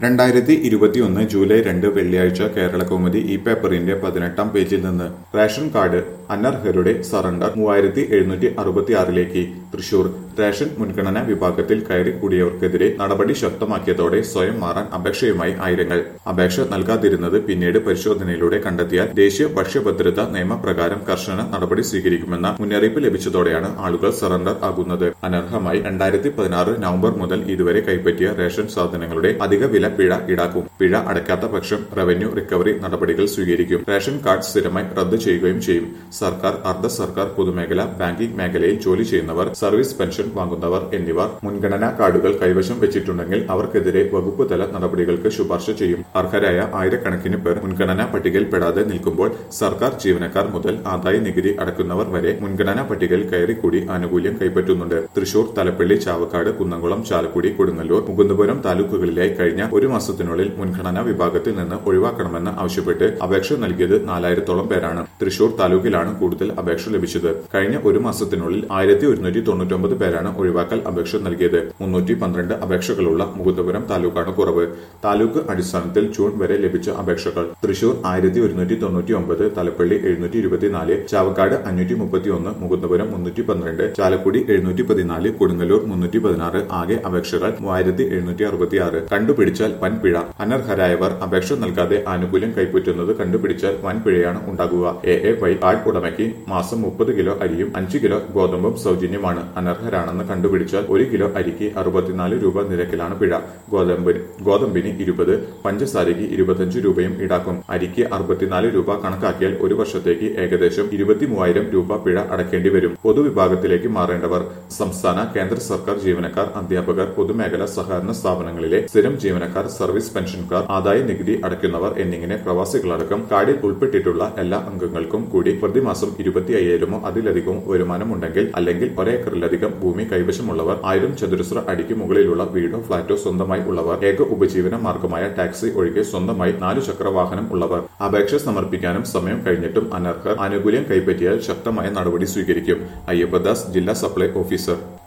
രണ്ടായിരത്തി ഇരുപത്തിയൊന്ന് ജൂലൈ രണ്ട് വെള്ളിയാഴ്ച കേരള കൗമുദി ഈ പേപ്പറിന്റെ പതിനെട്ടാം പേജിൽ നിന്ന് റേഷൻ കാർഡ് അനർഹരുടെ സറണ്ടർ മൂവായിരത്തി എഴുന്നൂറ്റി അറുപത്തിയാറിലേക്ക് തൃശൂർ റേഷൻ മുൻഗണനാ വിഭാഗത്തിൽ കയറി കൂടിയവർക്കെതിരെ നടപടി ശക്തമാക്കിയതോടെ സ്വയം മാറാൻ അപേക്ഷയുമായി ആയിരങ്ങൾ അപേക്ഷ നൽകാതിരുന്നത് പിന്നീട് പരിശോധനയിലൂടെ കണ്ടെത്തിയാൽ ദേശീയ ഭക്ഷ്യഭദ്രതാ നിയമപ്രകാരം കർശന നടപടി സ്വീകരിക്കുമെന്ന മുന്നറിയിപ്പ് ലഭിച്ചതോടെയാണ് ആളുകൾ സറണ്ടർ ആകുന്നത് അനർഹമായി രണ്ടായിരത്തി പതിനാറ് നവംബർ മുതൽ ഇതുവരെ കൈപ്പറ്റിയ റേഷൻ സാധനങ്ങളുടെ അധിക വില പിഴ ഈടാക്കും പിഴ അടയ്ക്കാത്ത പക്ഷം റവന്യൂ റിക്കവറി നടപടികൾ സ്വീകരിക്കും റേഷൻ കാർഡ് സ്ഥിരമായി റദ്ദ് ചെയ്യുകയും ചെയ്യും സർക്കാർ അർദ്ധ സർക്കാർ പൊതുമേഖല ബാങ്കിംഗ് മേഖലയിൽ ജോലി ചെയ്യുന്നവർ സർവീസ് പെൻഷൻ വാങ്ങുന്നവർ എന്നിവർ മുൻഗണനാ കാർഡുകൾ കൈവശം വെച്ചിട്ടുണ്ടെങ്കിൽ അവർക്കെതിരെ വകുപ്പ് തല നടപടികൾക്ക് ശുപാർശ ചെയ്യും അർഹരായ ആയിരക്കണക്കിന് പേർ മുൻഗണനാ പട്ടികയിൽ പെടാതെ നിൽക്കുമ്പോൾ സർക്കാർ ജീവനക്കാർ മുതൽ ആദായ നികുതി അടക്കുന്നവർ വരെ മുൻഗണനാ പട്ടികയിൽ കയറിക്കൂടി ആനുകൂല്യം കൈപ്പറ്റുന്നുണ്ട് തൃശൂർ തലപ്പള്ളി ചാവക്കാട് കുന്നംകുളം ചാലക്കുടി കൊടുങ്ങല്ലൂർ മുകുന്ദപുരം താലൂക്കുകളിലായി കഴിഞ്ഞ ഒരു മാസത്തിനുള്ളിൽ മുൻഗണനാ വിഭാഗത്തിൽ നിന്ന് ഒഴിവാക്കണമെന്ന് ആവശ്യപ്പെട്ട് അപേക്ഷ നൽകിയത് നാലായിരത്തോളം പേരാണ് തൃശൂർ താലൂക്കിലാണ് കൂടുതൽ അപേക്ഷ ലഭിച്ചത് കഴിഞ്ഞ ഒരു മാസത്തിനുള്ളിൽ ആയിരത്തി ഒരുന്നൂറ്റി തൊണ്ണൂറ്റൊമ്പത് പേരാണ് ഒഴിവാക്കൽ അപേക്ഷ നൽകിയത് മുന്നൂറ്റി പന്ത്രണ്ട് അപേക്ഷകളുള്ള മുകുന്ദപുരം താലൂക്കാണ് കുറവ് താലൂക്ക് അടിസ്ഥാനത്തിൽ ജൂൺ വരെ ലഭിച്ച അപേക്ഷകൾ തൃശൂർ ആയിരത്തി ഒരുന്നൂറ്റി തൊണ്ണൂറ്റി ഒമ്പത് തലപ്പള്ളി എഴുന്നൂറ്റി ഇരുപത്തിനാല് ചാവക്കാട് അഞ്ഞൂറ്റി മുപ്പത്തി ഒന്ന് മുകുന്ദപുരം മുന്നൂറ്റി പന്ത്രണ്ട് ചാലക്കുടി എഴുന്നൂറ്റി പതിനാല് കൊടുങ്ങല്ലൂർ മുന്നൂറ്റി പതിനാറ് ആകെ അപേക്ഷകൾ മൂവായിരത്തി എഴുന്നൂറ്റി അറുപത്തിയാറ് കണ്ടുപിടിച്ചാൽ വൻ പിഴ അനർഹരായവർ അപേക്ഷ നൽകാതെ ആനുകൂല്യം കൈപ്പറ്റുന്നത് കണ്ടുപിടിച്ചാൽ വൻ പിഴയാണ് ഉണ്ടാകുക എ എ വൈ കാർഡ് ഉടമയ്ക്ക് മാസം മുപ്പത് കിലോ അരിയും അഞ്ച് കിലോ ഗോതമ്പും സൗജന്യമാണ് അനർഹരാണെന്ന് കണ്ടുപിടിച്ചാൽ ഒരു കിലോ അരിക്ക് അറുപത്തിനാല് രൂപ നിരക്കിലാണ് പിഴ ഗോതമ്പിന് ഗോതമ്പിന് ഇരുപത് പഞ്ചസാരയ്ക്ക് ഇരുപത്തഞ്ച് രൂപയും ഈടാക്കും അരിക്ക് അറുപത്തിനാല് രൂപ കണക്കാക്കിയാൽ ഒരു വർഷത്തേക്ക് ഏകദേശം ഇരുപത്തി മൂവായിരം രൂപ പിഴ അടക്കേണ്ടി വരും പൊതുവിഭാഗത്തിലേക്ക് മാറേണ്ടവർ സംസ്ഥാന കേന്ദ്ര സർക്കാർ ജീവനക്കാർ അധ്യാപകർ പൊതുമേഖലാ സഹകരണ സ്ഥാപനങ്ങളിലെ സ്ഥിരം ജീവനക്കാർ സർവീസ് പെൻഷൻകാർ ആദായ നികുതി അടയ്ക്കുന്നവർ എന്നിങ്ങനെ പ്രവാസികളടക്കം കാർഡിൽ ഉൾപ്പെട്ടിട്ടുള്ള എല്ലാ അംഗങ്ങൾക്കും കൂടി പ്രതിമാസം ഇരുപത്തി അയ്യായിരമോ അതിലധികമോ വരുമാനമുണ്ടെങ്കിൽ അല്ലെങ്കിൽ ഒരേക്കറിലധികം ഭൂമി കൈവശമുള്ളവർ ആയിരം ചതുരശ്ര അടിക്ക് മുകളിലുള്ള വീടോ ഫ്ളാറ്റോ സ്വന്തമായി ഉള്ളവർ ഏക ഉപജീവന മാർഗമായ ടാക്സി ഒഴികെ സ്വന്തമായി നാലു ചക്ര വാഹനം ഉള്ളവർ അപേക്ഷ സമർപ്പിക്കാനും സമയം കഴിഞ്ഞിട്ടും അനർഹർ ആനുകൂല്യം കൈപ്പറ്റിയാൽ ശക്തമായ നടപടി സ്വീകരിക്കും അയ്യപ്പദാസ് ജില്ലാ സപ്ലൈ ഓഫീസർ